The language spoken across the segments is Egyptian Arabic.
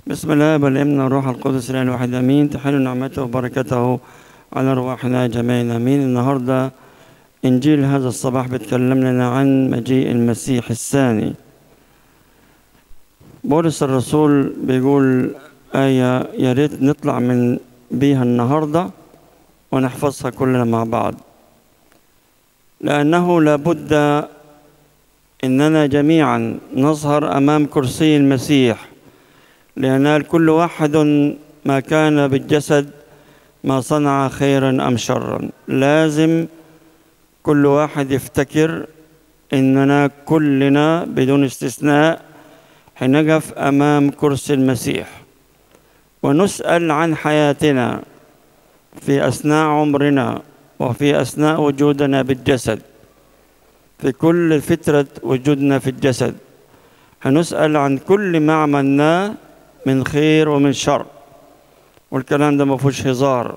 بسم الله والابن والروح القدس الاله الواحد امين تحل نعمته وبركته على ارواحنا جميعا امين النهارده انجيل هذا الصباح بيتكلم لنا عن مجيء المسيح الثاني بولس الرسول بيقول آية يا ريت نطلع من بيها النهارده ونحفظها كلنا مع بعض لأنه لابد إننا جميعا نظهر أمام كرسي المسيح لينال كل واحد ما كان بالجسد ما صنع خيرا أم شرا لازم كل واحد يفتكر إننا كلنا بدون استثناء حنقف أمام كرسي المسيح ونسأل عن حياتنا في أثناء عمرنا وفي أثناء وجودنا بالجسد في كل فترة وجودنا في الجسد هنسأل عن كل ما عملناه من خير ومن شر والكلام ده ما فيهوش هزار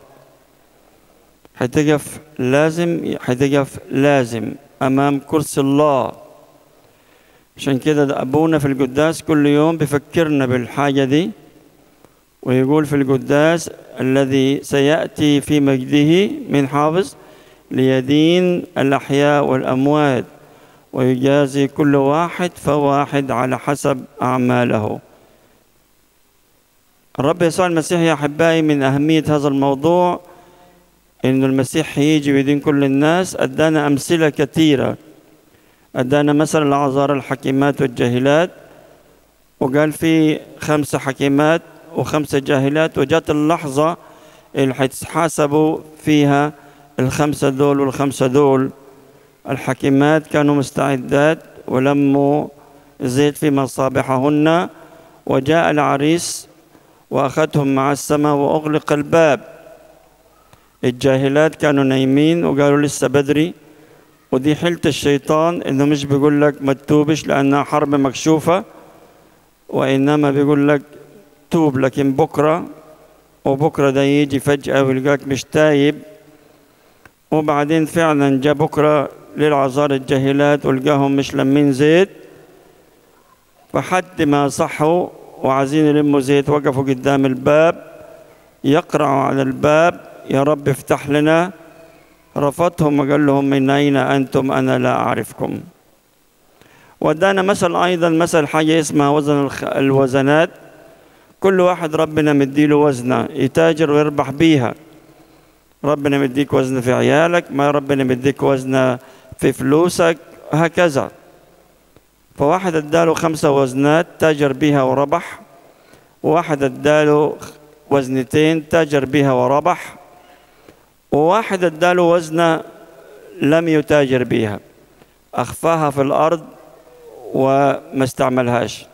هتقف لازم هتقف لازم أمام كرسي الله عشان كده ده أبونا في القداس كل يوم بيفكرنا بالحاجة دي ويقول في القداس الذي سيأتي في مجده من حافظ ليدين الأحياء والأموات ويجازي كل واحد فواحد على حسب أعماله الرب يسوع المسيح يا أحبائي من أهمية هذا الموضوع إن المسيح يجي ويدين كل الناس أدانا أمثلة كثيرة أدانا مثل الأعذار الحكيمات والجاهلات وقال في خمسة حكيمات وخمسة جاهلات وجات اللحظة اللي حيتحاسبوا فيها الخمسة دول والخمسة دول الحكيمات كانوا مستعدات ولموا زيت في مصابيحهن وجاء العريس وأخذهم مع السماء وأغلق الباب الجاهلات كانوا نايمين وقالوا لسه بدري ودي حيلة الشيطان إنه مش بيقول لك ما تتوبش لأنها حرب مكشوفة وإنما بيقول لك توب لكن بكرة وبكرة ده يجي فجأة ويلقاك مش تايب وبعدين فعلا جاء بكرة للعذار الجاهلات ولقاهم مش لمين زيت فحد ما صحوا وعايزين يلموا زيت وقفوا قدام الباب يقرعوا على الباب يا رب افتح لنا رفضهم وقال لهم من أين أنتم أنا لا أعرفكم ودانا مثل أيضا مثل حاجة اسمها وزن الوزنات كل واحد ربنا مديله وزنة يتاجر ويربح بيها ربنا مديك وزن في عيالك ما ربنا مديك وزن في فلوسك هكذا فواحد اداله خمسة وزنات تاجر بيها وربح وواحد اداله وزنتين تاجر بيها وربح وواحد اداله وزنة لم يتاجر بيها أخفاها في الأرض وما استعملهاش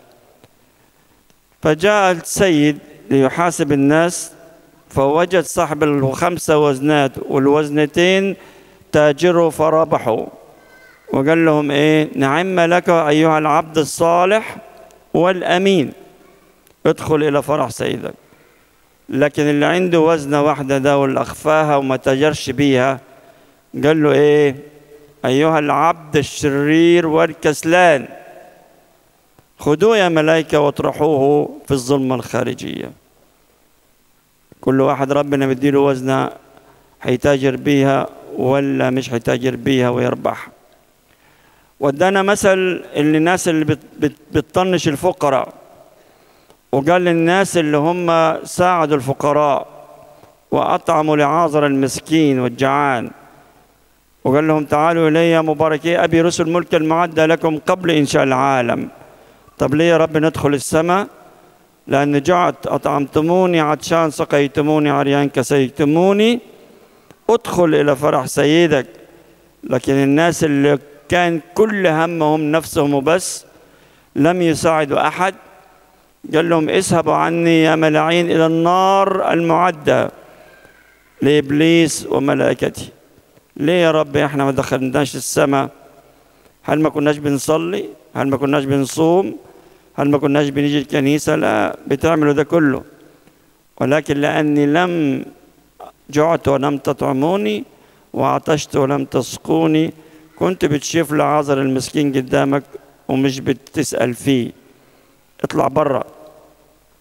فجاء السيد ليحاسب الناس فوجد صاحب الخمسة وزنات والوزنتين تاجروا فربحوا وقال لهم ايه نعم لك ايها العبد الصالح والامين ادخل الى فرح سيدك لكن اللي عنده وزنه واحده ده واللي اخفاها وما تاجرش بيها قال له ايه ايها العبد الشرير والكسلان خذوه يا ملائكه واطرحوه في الظلمه الخارجيه كل واحد ربنا مديله وزنه هيتاجر بيها ولا مش هيتاجر بيها ويربح ودانا مثل اللي الناس اللي بت بت بتطنش الفقراء وقال للناس اللي هم ساعدوا الفقراء وأطعموا لعازر المسكين والجعان وقال لهم تعالوا إلي يا مباركي أبي رسل ملك المعدة لكم قبل إنشاء العالم طب ليه يا رب ندخل السماء لأن جعت أطعمتموني عطشان سقيتموني عريان كسيتموني ادخل إلى فرح سيدك لكن الناس اللي كان كل همهم نفسهم وبس لم يساعدوا أحد قال لهم اذهبوا عني يا ملاعين إلى النار المعدة لإبليس وملائكته ليه يا رب احنا ما دخلناش السماء هل ما كناش بنصلي هل ما كناش بنصوم هل ما كناش بنيجي الكنيسة لا بتعملوا ده كله ولكن لأني لم جعت ولم تطعموني وعطشت ولم تسقوني كنت بتشوف لعازر المسكين قدامك ومش بتسأل فيه اطلع برا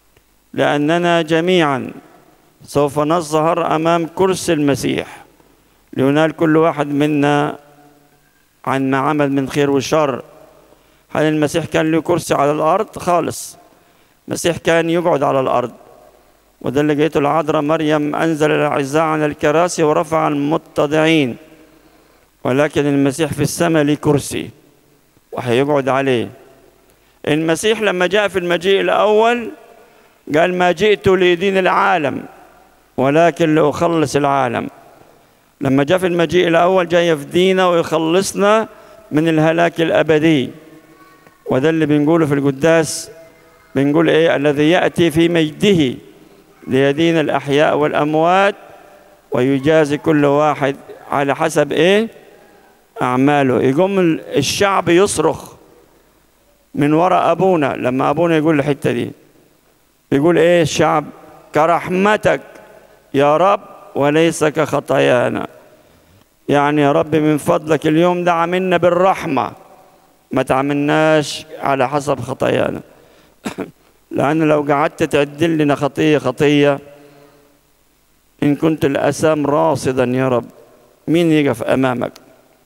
لأننا جميعا سوف نظهر أمام كرسي المسيح لينال كل واحد منا عن ما عمل من خير وشر هل المسيح كان له كرسي على الأرض خالص المسيح كان يقعد على الأرض وده اللي جيته العذراء مريم أنزل الأعزاء عن الكراسي ورفع المتضعين ولكن المسيح في السماء ليه كرسي وهيقعد عليه المسيح لما جاء في المجيء الأول قال ما جئت لدين العالم ولكن لأخلص العالم لما جاء في المجيء الأول جاي يفدينا ويخلصنا من الهلاك الأبدي وده اللي بنقوله في القداس بنقول إيه الذي يأتي في مجده ليدين الأحياء والأموات ويجازي كل واحد على حسب إيه أعماله يقوم الشعب يصرخ من وراء أبونا لما أبونا يقول الحتة دي يقول إيه الشعب كرحمتك يا رب وليس كخطايانا يعني يا رب من فضلك اليوم ده عاملنا بالرحمة ما تعملناش على حسب خطايانا لأن لو قعدت تعدل لنا خطية خطية إن كنت الأسام راصدا يا رب مين يقف أمامك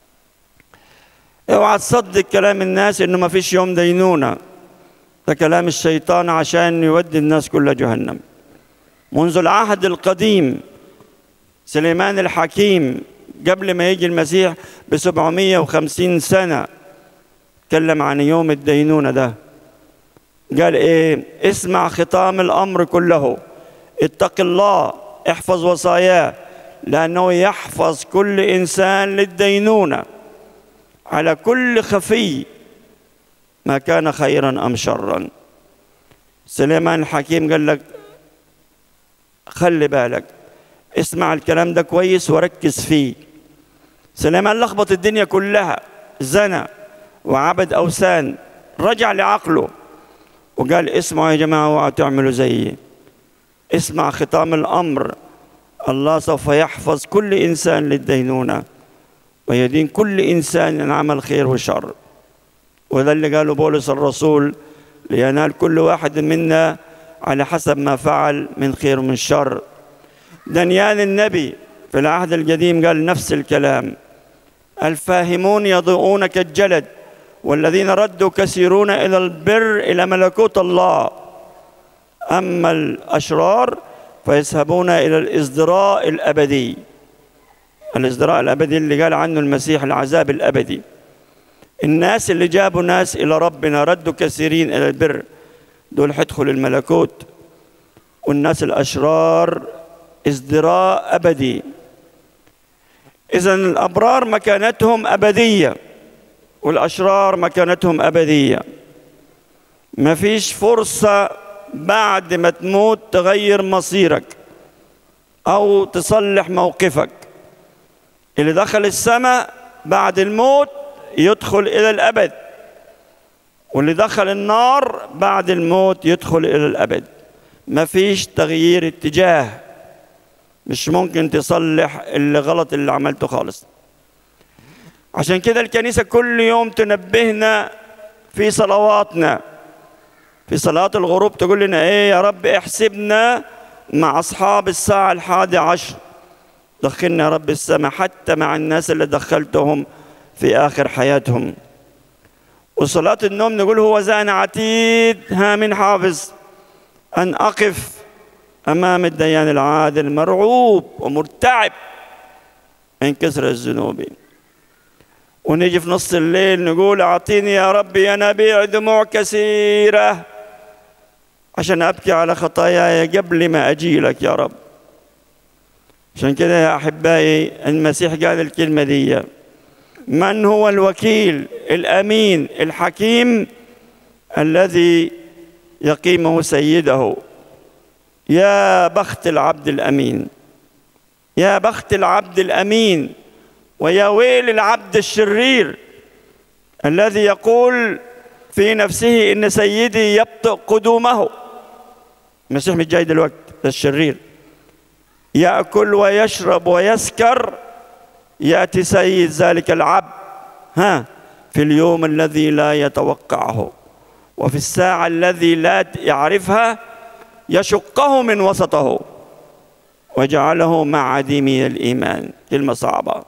اوعى تصدق كلام الناس انه ما فيش يوم دينونة ده كلام الشيطان عشان يودي الناس كلها جهنم منذ العهد القديم سليمان الحكيم قبل ما يجي المسيح ب 750 سنة تكلم عن يوم الدينونة ده قال ايه اسمع ختام الامر كله اتق الله احفظ وصاياه لانه يحفظ كل انسان للدينونه على كل خفي ما كان خيرا ام شرا سليمان الحكيم قال لك خلي بالك اسمع الكلام ده كويس وركز فيه سليمان لخبط الدنيا كلها زنى وعبد اوثان رجع لعقله وقال اسمعوا يا جماعه اوعوا تعملوا زيي اسمع ختام الامر الله سوف يحفظ كل انسان للدينونه ويدين كل انسان عمل خير وشر وده اللي قاله بولس الرسول لينال كل واحد منا على حسب ما فعل من خير ومن شر دانيال النبي في العهد القديم قال نفس الكلام الفاهمون يضيئون كالجلد والذين ردوا كثيرون الى البر الى ملكوت الله اما الاشرار فيذهبون الى الازدراء الابدي الازدراء الابدي اللي قال عنه المسيح العذاب الابدي الناس اللي جابوا ناس الى ربنا ردوا كثيرين الى البر دول حيدخلوا الملكوت والناس الاشرار ازدراء ابدي اذا الابرار مكانتهم ابديه والاشرار مكانتهم ابديه ما فيش فرصه بعد ما تموت تغير مصيرك او تصلح موقفك اللي دخل السماء بعد الموت يدخل الى الابد واللي دخل النار بعد الموت يدخل الى الابد ما فيش تغيير اتجاه مش ممكن تصلح اللي غلط اللي عملته خالص عشان كده الكنيسة كل يوم تنبهنا في صلواتنا في صلاة الغروب تقول لنا ايه يا رب احسبنا مع أصحاب الساعة الحادي عشر دخلنا يا رب السماء حتى مع الناس اللي دخلتهم في آخر حياتهم وصلاة النوم نقول هو زان عتيد ها من حافظ أن أقف أمام الديان العادل مرعوب ومرتعب من كثر الذنوب ونيجي في نص الليل نقول أعطيني يا ربي ينابيع دموع كثيرة عشان أبكي على خطاياي قبل ما أجي لك يا رب عشان كده يا أحبائي المسيح قال الكلمة دي من هو الوكيل الأمين الحكيم الذي يقيمه سيده يا بخت العبد الأمين يا بخت العبد الأمين ويا ويل العبد الشرير الذي يقول في نفسه ان سيدي يبطئ قدومه المسيح مش جاي دلوقتي ده الشرير ياكل ويشرب ويسكر ياتي سيد ذلك العبد ها في اليوم الذي لا يتوقعه وفي الساعه الذي لا يعرفها يشقه من وسطه وجعله مع عديمي الإيمان كلمة صعبة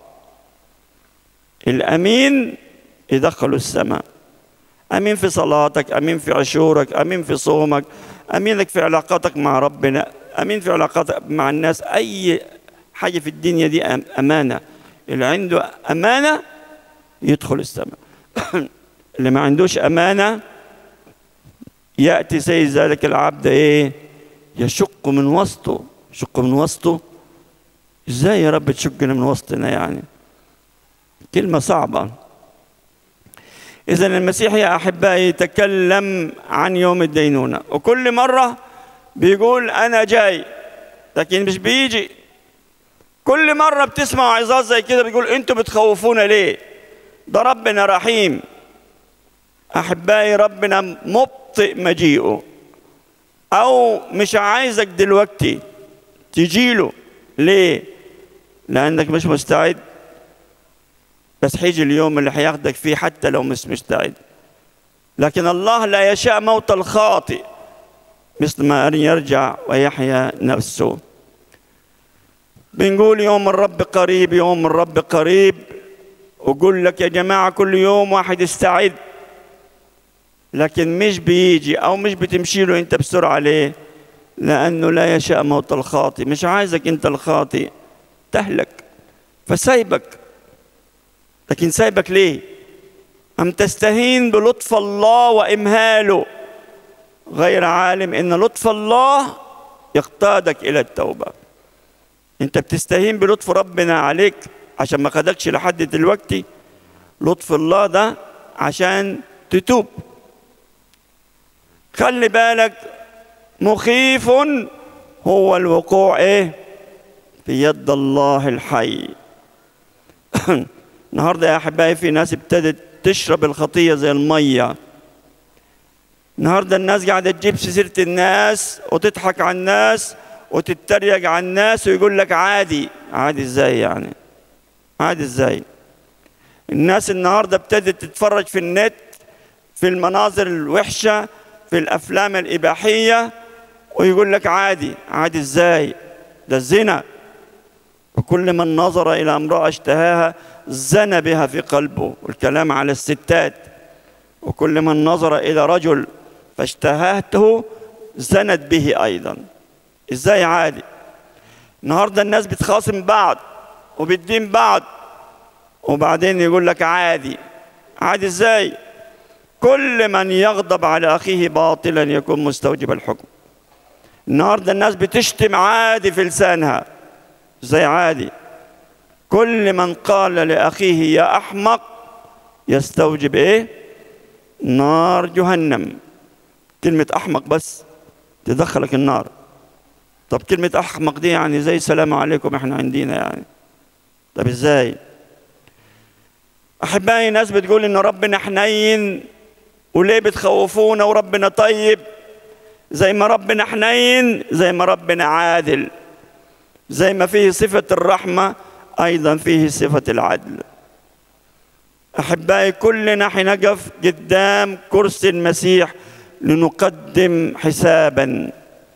الأمين يدخله السماء أمين في صلاتك أمين في عشورك أمين في صومك أمينك في علاقاتك مع ربنا أمين في علاقاتك مع الناس أي حاجة في الدنيا دي أمانة اللي عنده أمانة يدخل السماء اللي ما عندوش أمانة يأتي سيد ذلك العبد إيه يشق من وسطه يشق من وسطه إزاي يا رب تشقنا من وسطنا يعني كلمة صعبة إذا المسيح يا أحبائي يتكلم عن يوم الدينونة وكل مرة بيقول أنا جاي لكن مش بيجي كل مرة بتسمع عظات زي كده بيقول أنتوا بتخوفونا ليه؟ ده ربنا رحيم أحبائي ربنا مبطئ مجيئه أو مش عايزك دلوقتي تجيله ليه؟ لأنك مش مستعد بس حيجي اليوم اللي هياخدك فيه حتى لو مش مستعد لكن الله لا يشاء موت الخاطئ مثل ما أن يرجع ويحيا نفسه بنقول يوم الرب قريب يوم الرب قريب وقول لك يا جماعة كل يوم واحد استعد لكن مش بيجي أو مش بتمشي له أنت بسرعة ليه لأنه لا يشاء موت الخاطئ مش عايزك أنت الخاطئ تهلك فسايبك لكن سايبك ليه أم تستهين بلطف الله وإمهاله غير عالم إن لطف الله يقتادك إلى التوبة أنت بتستهين بلطف ربنا عليك عشان ما خدكش لحد دلوقتي لطف الله ده عشان تتوب خلي بالك مخيف هو الوقوع ايه في يد الله الحي النهارده يا احبائي في ناس ابتدت تشرب الخطيه زي الميه النهارده الناس قاعده تجيب سيره الناس وتضحك على الناس وتتريق على الناس ويقول لك عادي عادي ازاي يعني عادي ازاي الناس النهارده ابتدت تتفرج في النت في المناظر الوحشه في الافلام الاباحيه ويقول لك عادي عادي ازاي ده الزنا وكل من نظر الى امراه اشتهاها زنى بها في قلبه والكلام على الستات وكل من نظر الى رجل فاشتهاته زنت به ايضا ازاي عادي النهارده الناس بتخاصم بعض وبتدين بعض وبعدين يقول لك عادي عادي ازاي كل من يغضب على اخيه باطلا يكون مستوجب الحكم النهارده الناس بتشتم عادي في لسانها زي عادي كل من قال لاخيه يا احمق يستوجب ايه نار جهنم كلمه احمق بس تدخلك النار طب كلمه احمق دي يعني زي السلام عليكم احنا عندنا يعني طب ازاي احبائي ناس بتقول ان ربنا حنين وليه بتخوفونا وربنا طيب زي ما ربنا حنين زي ما ربنا عادل زي ما فيه صفة الرحمة أيضا فيه صفة العدل أحبائي كلنا حنقف قدام كرسي المسيح لنقدم حسابا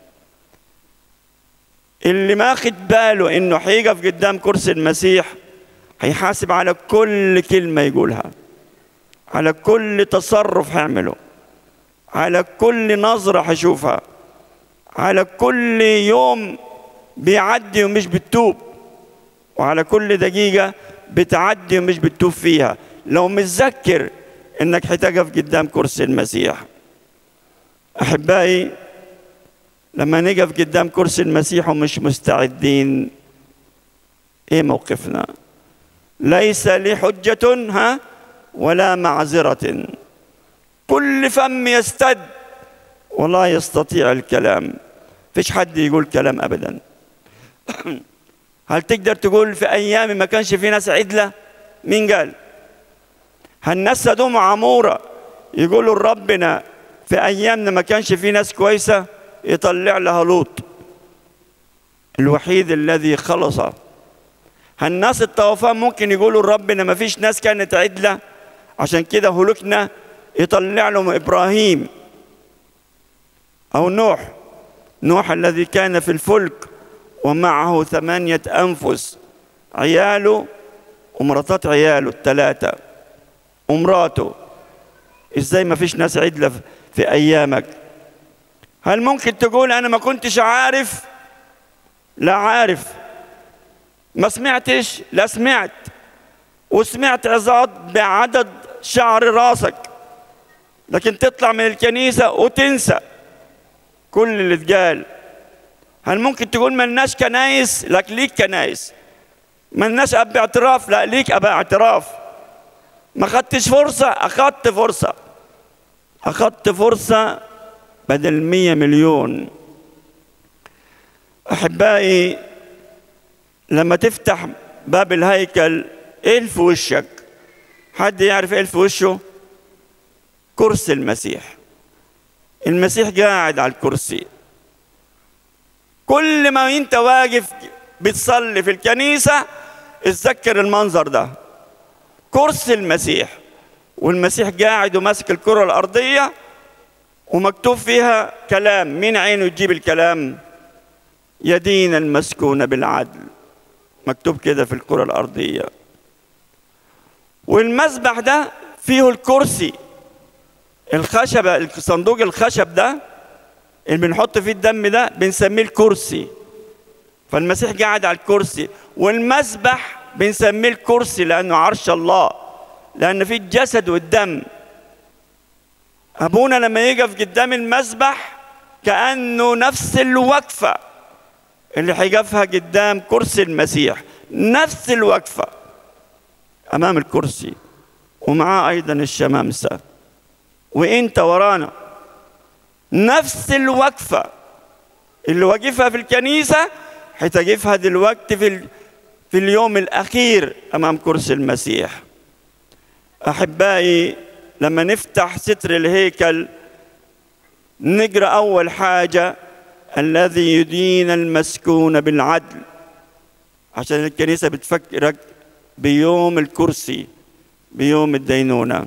اللي ما خد باله انه حيقف قدام كرسي المسيح هيحاسب على كل كلمة يقولها على كل تصرف هيعمله على كل نظرة هشوفها على كل يوم بيعدي ومش بتتوب وعلى كل دقيقة بتعدي ومش بتتوب فيها لو متذكر انك هتقف قدام كرسي المسيح احبائي لما نقف قدام كرسي المسيح ومش مستعدين ايه موقفنا ليس لي حجة ها ولا معذرة كل فم يستد ولا يستطيع الكلام فيش حد يقول كلام ابدا هل تقدر تقول في ايام ما كانش في ناس عدله مين قال هالناس دوم عموره يقولوا ربنا في ايامنا ما كانش في ناس كويسه يطلع لها لوط الوحيد الذي خلص هالناس الطوفان ممكن يقولوا ربنا ما فيش ناس كانت عدله عشان كده هلكنا يطلع لهم ابراهيم او نوح نوح الذي كان في الفلك ومعه ثمانية أنفس عياله ومراتات عياله الثلاثة ومراته ازاي ما فيش ناس عدلة في أيامك هل ممكن تقول أنا ما كنتش عارف لا عارف ما سمعتش لا سمعت وسمعت عظات بعدد شعر راسك لكن تطلع من الكنيسة وتنسى كل اللي اتقال هل ممكن تقول ملناش كنايس لك ليك كنايس ملناش اب اعتراف لا ليك اب اعتراف ما خدتش فرصة اخدت فرصة اخدت فرصة بدل مية مليون احبائي لما تفتح باب الهيكل ايه اللي في وشك حد يعرف ايه اللي في وشه كرسي المسيح المسيح قاعد على الكرسي كل ما انت واقف بتصلي في الكنيسة اتذكر المنظر ده كرسي المسيح والمسيح قاعد وماسك الكرة الأرضية ومكتوب فيها كلام مين عينه تجيب الكلام يدين المسكونة بالعدل مكتوب كده في الكرة الأرضية والمسبح ده فيه الكرسي الخشبة صندوق الخشب ده اللي بنحط فيه الدم ده بنسميه الكرسي فالمسيح قاعد على الكرسي والمسبح بنسميه الكرسي لأنه عرش الله لأن فيه الجسد والدم أبونا لما يقف قدام المسبح كأنه نفس الوقفة اللي هيقفها قدام كرسي المسيح نفس الوقفة أمام الكرسي ومعاه أيضا الشمامسة وانت ورانا نفس الوقفة اللي واقفها في الكنيسة هتقفها دلوقتي في, ال... في اليوم الأخير أمام كرسي المسيح أحبائي لما نفتح ستر الهيكل نقرأ أول حاجة الذي يدين المسكون بالعدل عشان الكنيسة بتفكرك بيوم الكرسي بيوم الدينونه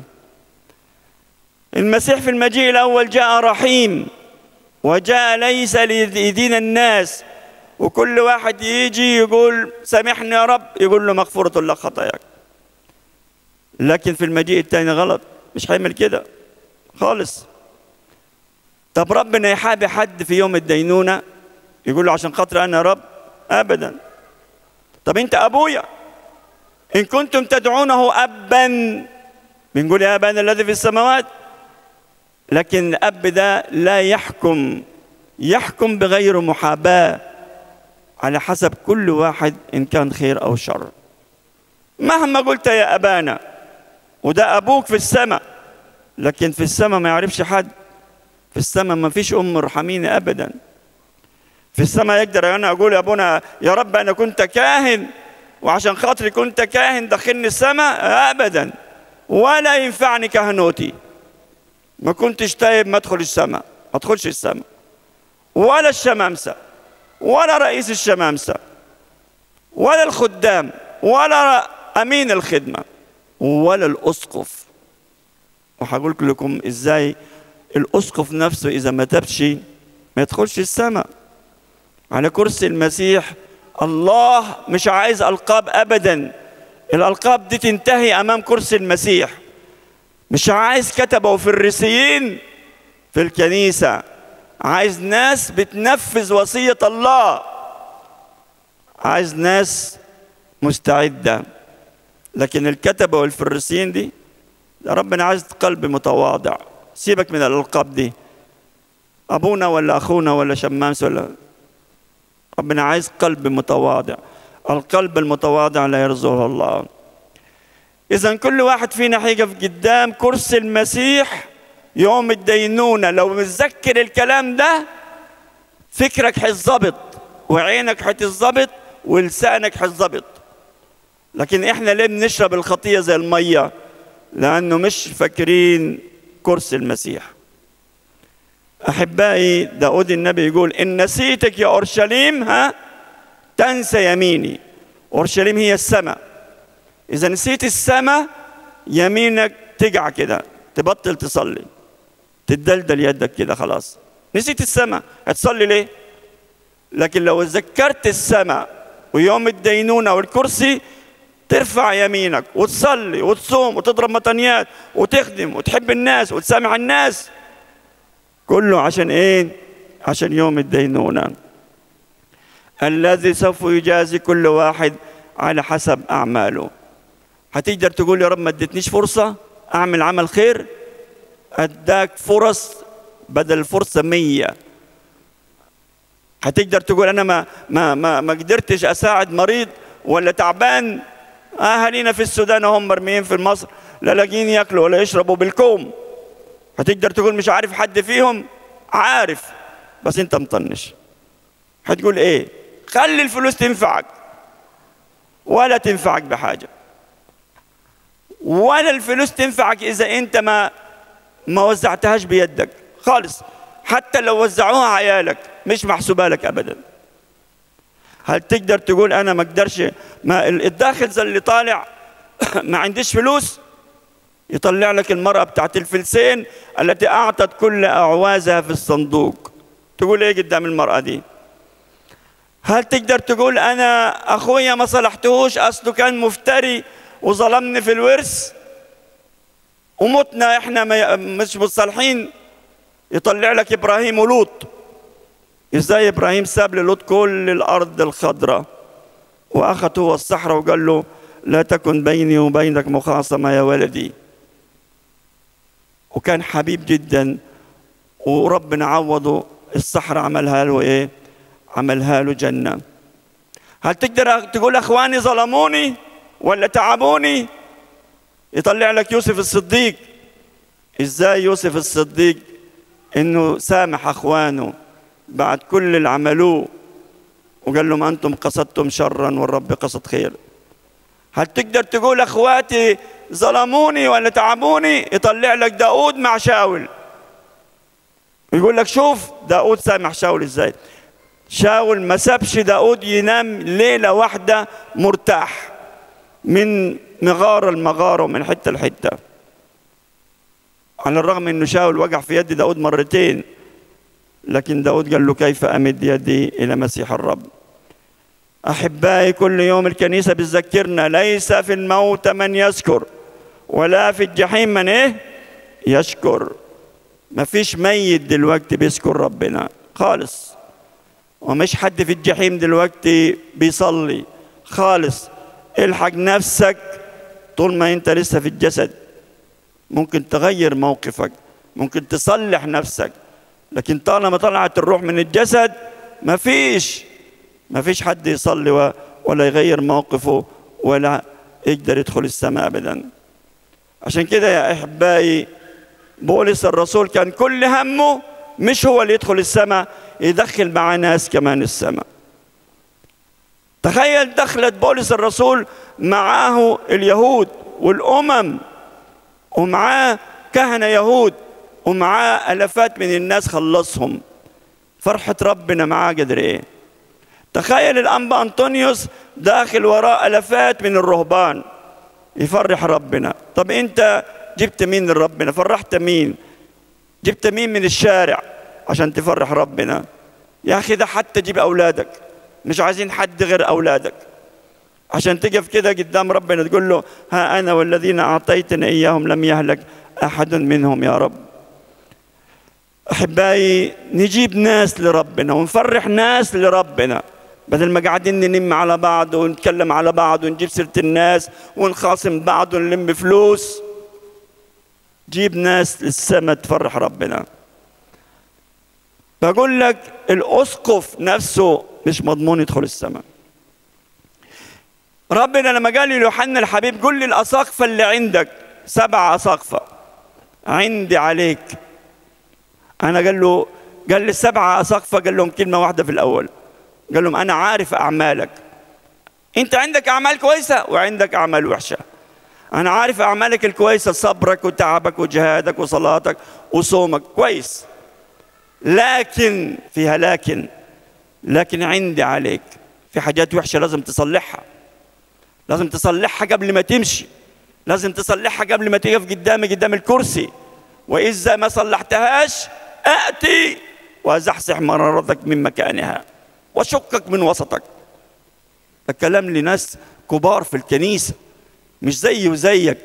المسيح في المجيء الأول جاء رحيم وجاء ليس ليدين الناس وكل واحد يجي يقول سامحني يا رب يقول له مغفورة لك خطاياك لكن في المجيء الثاني غلط مش هيعمل كده خالص طب ربنا يحابي حد في يوم الدينونة يقول له عشان خاطر أنا يا رب أبدا طب أنت أبويا إن كنتم تدعونه أبا بنقول يا أبانا الذي في السماوات لكن الأب ده لا يحكم يحكم بغير محاباة على حسب كل واحد إن كان خير أو شر مهما قلت يا أبانا وده أبوك في السماء لكن في السماء ما يعرفش حد في السماء ما فيش أم رحميني أبدا في السماء يقدر أنا أقول يا أبونا يا رب أنا كنت كاهن وعشان خاطري كنت كاهن دخلني السماء أبدا ولا ينفعني كهنوتي ما كنتش تايب ما ادخل السماء ما ادخلش السماء ولا الشمامسة ولا رئيس الشمامسة ولا الخدام ولا أمين الخدمة ولا الأسقف وهقول لكم إزاي الأسقف نفسه إذا ما تبش ما يدخلش السماء على كرسي المسيح الله مش عايز ألقاب أبدا الألقاب دي تنتهي أمام كرسي المسيح مش عايز كتبة وفريسيين في الكنيسة عايز ناس بتنفذ وصية الله عايز ناس مستعدة لكن الكتبة والفريسيين دي ده ربنا عايز قلب متواضع سيبك من الألقاب دي أبونا ولا أخونا ولا شمامس ولا ربنا عايز قلب متواضع القلب المتواضع لا يرزقه الله إذا كل واحد فينا هيقف قدام كرسي المسيح يوم الدينونة لو متذكر الكلام ده فكرك هيتظبط وعينك هتتظبط ولسانك هيتظبط لكن احنا ليه بنشرب الخطية زي المية لأنه مش فاكرين كرسي المسيح أحبائي داود النبي يقول إن نسيتك يا أورشليم ها تنسى يميني أورشليم هي السماء إذا نسيت السماء يمينك تقع كده تبطل تصلي تدلدل يدك كده خلاص نسيت السماء هتصلي ليه؟ لكن لو ذكرت السماء ويوم الدينونة والكرسي ترفع يمينك وتصلي وتصوم وتضرب مطنيات وتخدم وتحب الناس وتسامح الناس كله عشان ايه عشان يوم الدينونة الذي سوف يجازي كل واحد على حسب أعماله هتقدر تقول يا رب ما اديتنيش فرصة أعمل عمل خير أداك فرص بدل الفرصة مية هتقدر تقول أنا ما ما ما, ما قدرتش أساعد مريض ولا تعبان أهالينا في السودان هم مرميين في مصر لا لاقيين ياكلوا ولا يشربوا بالكوم هتقدر تقول مش عارف حد فيهم عارف بس انت مطنش هتقول ايه خلي الفلوس تنفعك ولا تنفعك بحاجه ولا الفلوس تنفعك اذا انت ما ما وزعتهاش بيدك خالص حتى لو وزعوها عيالك مش محسوبه لك ابدا هل تقدر تقول انا ما اقدرش ما الداخل زي اللي طالع ما عنديش فلوس يطلع لك المرأة بتاعت الفلسين التي أعطت كل أعوازها في الصندوق تقول إيه قدام المرأة دي هل تقدر تقول أنا أخويا ما صلحتهوش أصله كان مفتري وظلمني في الورث ومتنا إحنا ما مش متصالحين يطلع لك إبراهيم ولوط إزاي إبراهيم ساب للوط كل الأرض الخضراء وأخذ هو الصحراء وقال له لا تكن بيني وبينك مخاصمة يا ولدي وكان حبيب جدا وربنا عوضه الصحراء عملها له ايه عملها له جنة هل تقدر تقول اخواني ظلموني ولا تعبوني يطلع لك يوسف الصديق ازاي يوسف الصديق انه سامح اخوانه بعد كل اللي عملوه وقال لهم انتم قصدتم شرا والرب قصد خير هل تقدر تقول اخواتي ظلموني ولا تعبوني يطلع لك داود مع شاول يقول لك شوف داود سامح شاول ازاي شاول ما سابش داود ينام ليلة واحدة مرتاح من مغارة لمغارة ومن حتة لحتة على الرغم انه شاول وقع في يد داود مرتين لكن داود قال له كيف امد يدي الى مسيح الرب احبائي كل يوم الكنيسه بتذكرنا ليس في الموت من يذكر ولا في الجحيم من ايه يشكر ما فيش ميت دلوقتي بيذكر ربنا خالص ومش حد في الجحيم دلوقتي بيصلي خالص الحق نفسك طول ما انت لسه في الجسد ممكن تغير موقفك ممكن تصلح نفسك لكن طالما طلعت الروح من الجسد ما فيش ما فيش حد يصلي ولا يغير موقفه ولا يقدر يدخل السماء ابدا عشان كده يا احبائي بولس الرسول كان كل همه مش هو اللي يدخل السماء يدخل مع ناس كمان السماء تخيل دخلت بولس الرسول معاه اليهود والامم ومعاه كهنه يهود ومعاه الافات من الناس خلصهم فرحه ربنا معاه قدر ايه تخيل الانبا انطونيوس داخل وراء الافات من الرهبان يفرح ربنا طب انت جبت مين لربنا فرحت مين جبت مين من الشارع عشان تفرح ربنا يا اخي ده حتى جيب اولادك مش عايزين حد غير اولادك عشان تقف كده قدام ربنا تقول له ها انا والذين اعطيتني اياهم لم يهلك احد منهم يا رب احبائي نجيب ناس لربنا ونفرح ناس لربنا بدل ما قاعدين ننم على بعض ونتكلم على بعض ونجيب سيره الناس ونخاصم بعض ونلم فلوس جيب ناس للسماء تفرح ربنا بقول لك الاسقف نفسه مش مضمون يدخل السماء ربنا لما قال ليوحنا الحبيب قل لي الاساقفه اللي عندك سبع اساقفه عندي عليك انا قال له قال لي السبعه اساقفه قال لهم كلمه واحده في الاول قال لهم انا عارف اعمالك انت عندك اعمال كويسه وعندك اعمال وحشه انا عارف اعمالك الكويسه صبرك وتعبك وجهادك وصلاتك وصومك كويس لكن فيها لكن لكن عندي عليك في حاجات وحشه لازم تصلحها لازم تصلحها قبل ما تمشي لازم تصلحها قبل ما تقف قدامي قدام الكرسي واذا ما صلحتهاش اتي وازحزح مرارتك من مكانها وشقك من وسطك ده كلام لناس كبار في الكنيسة مش زي وزيك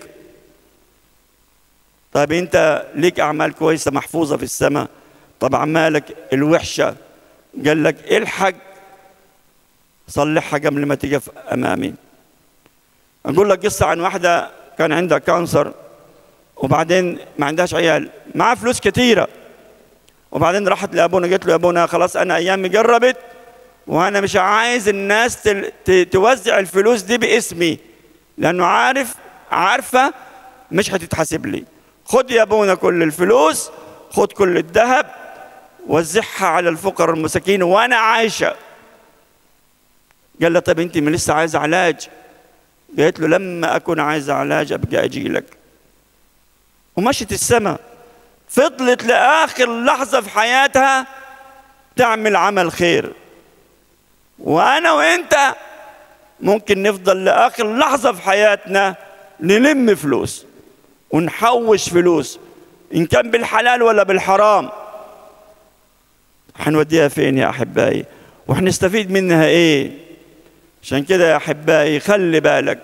طيب انت ليك اعمال كويسة محفوظة في السماء طب اعمالك الوحشة قال لك الحق صلحها قبل ما تقف امامي اقول لك قصة عن واحدة كان عندها كانسر وبعدين ما عندهاش عيال معها فلوس كثيرة وبعدين راحت لابونا قالت له يا ابونا خلاص انا ايامي قربت وانا مش عايز الناس تل... ت... توزع الفلوس دي باسمي لانه عارف عارفه مش هتتحاسب لي خد يا ابونا كل الفلوس خد كل الذهب وزعها على الفقراء المساكين وانا عايشه قال لها طب انت ما لسه عايزه علاج قالت له لما اكون عايزه علاج ابقى اجي لك ومشت السماء فضلت لاخر لحظه في حياتها تعمل عمل خير وانا وانت ممكن نفضل لاخر لحظه في حياتنا نلم فلوس ونحوش فلوس ان كان بالحلال ولا بالحرام هنوديها فين يا احبائي وهنستفيد منها ايه عشان كده يا احبائي خلي بالك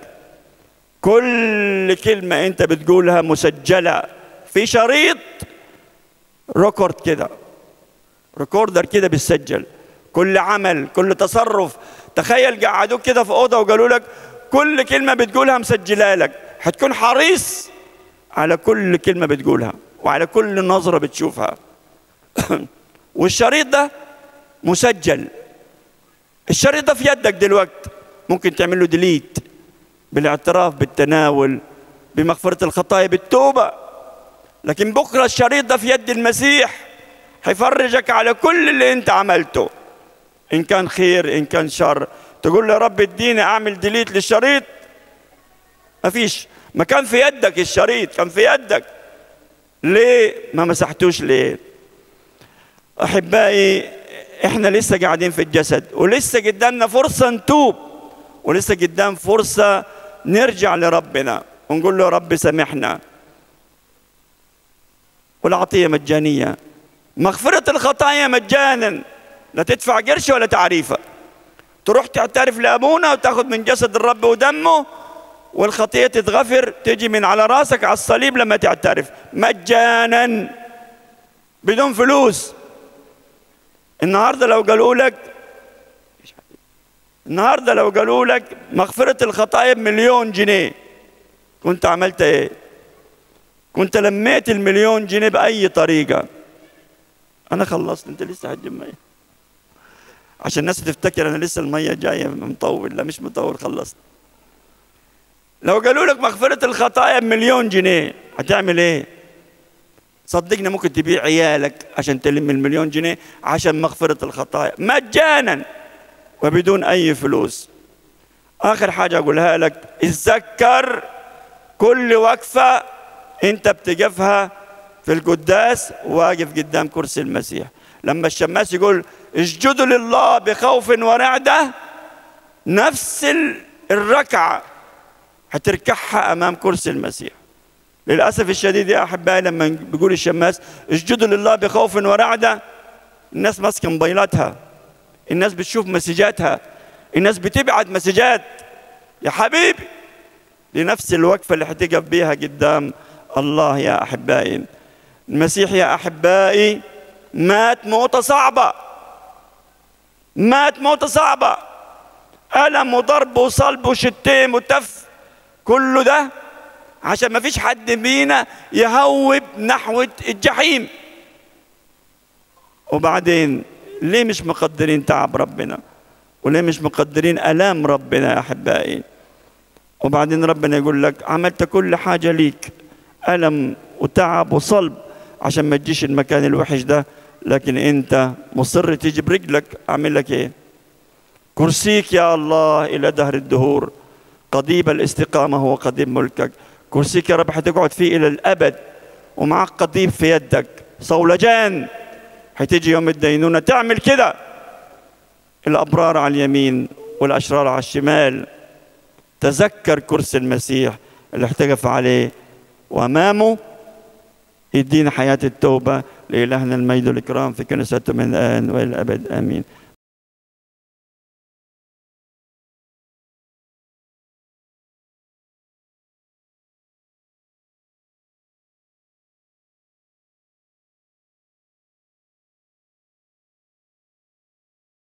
كل كلمه انت بتقولها مسجله في شريط ريكورد كده ريكوردر كده بيسجل كل عمل كل تصرف تخيل قعدوك كده في اوضه وقالوا لك كل كلمه بتقولها مسجله لك هتكون حريص على كل كلمه بتقولها وعلى كل نظره بتشوفها والشريط ده مسجل الشريط ده في يدك دلوقتي ممكن تعمل له ديليت بالاعتراف بالتناول بمغفره الخطايا بالتوبه لكن بكره الشريط ده في يد المسيح هيفرجك على كل اللي انت عملته ان كان خير ان كان شر تقول له يا رب اديني اعمل ديليت للشريط مفيش ما كان في يدك الشريط كان في يدك ليه ما مسحتوش ليه احبائي احنا لسه قاعدين في الجسد ولسه قدامنا فرصه نتوب ولسه قدام فرصه نرجع لربنا ونقول له يا رب سامحنا والعطيه مجانيه مغفره الخطايا مجانا لا تدفع قرش ولا تعريفه تروح تعترف لابونا وتاخذ من جسد الرب ودمه والخطيه تتغفر تجي من على راسك على الصليب لما تعترف مجانا بدون فلوس النهارده لو قالوا لك النهارده لو قالوا لك مغفره الخطايا بمليون جنيه كنت عملت ايه؟ كنت لميت المليون جنيه باي طريقه انا خلصت انت لسه هتجيب ميه عشان الناس تفتكر انا لسه الميه جايه مطول لا مش مطول خلصت لو قالوا لك مغفرة الخطايا بمليون جنيه هتعمل ايه؟ صدقني ممكن تبيع عيالك عشان تلم المليون جنيه عشان مغفرة الخطايا مجانا وبدون أي فلوس آخر حاجة أقولها لك اتذكر كل وقفة أنت بتقفها في القداس واقف قدام كرسي المسيح لما الشماس يقول اسجدوا لله بخوف ورعدة نفس الركعة هتركعها أمام كرسي المسيح للأسف الشديد يا أحبائي لما بيقول الشماس اسجدوا لله بخوف ورعدة الناس ماسكة موبايلاتها الناس بتشوف مسجاتها الناس بتبعت مسجات يا حبيبي لنفس الوقفة اللي هتقف بيها قدام الله يا أحبائي المسيح يا أحبائي مات موتة صعبة مات موتة صعبة ألم وضرب وصلب وشتيم وتف كله ده عشان ما فيش حد فينا يهوب نحو الجحيم وبعدين ليه مش مقدرين تعب ربنا وليه مش مقدرين ألام ربنا يا أحبائي وبعدين ربنا يقول لك عملت كل حاجة ليك ألم وتعب وصلب عشان ما تجيش المكان الوحش ده لكن انت مصر تيجي برجلك اعمل لك ايه كرسيك يا الله الى دهر الدهور قضيب الاستقامة هو قضيب ملكك كرسيك يا رب حتقعد فيه إلى الأبد ومعك قضيب في يدك صولجان حتيجي يوم الدينونة تعمل كده الأبرار على اليمين والأشرار على الشمال تذكر كرسي المسيح اللي احتجف عليه وأمامه يدينا حياة التوبة لإلهنا المجد والإكرام في كنيسته من الآن وإلى الأبد آمين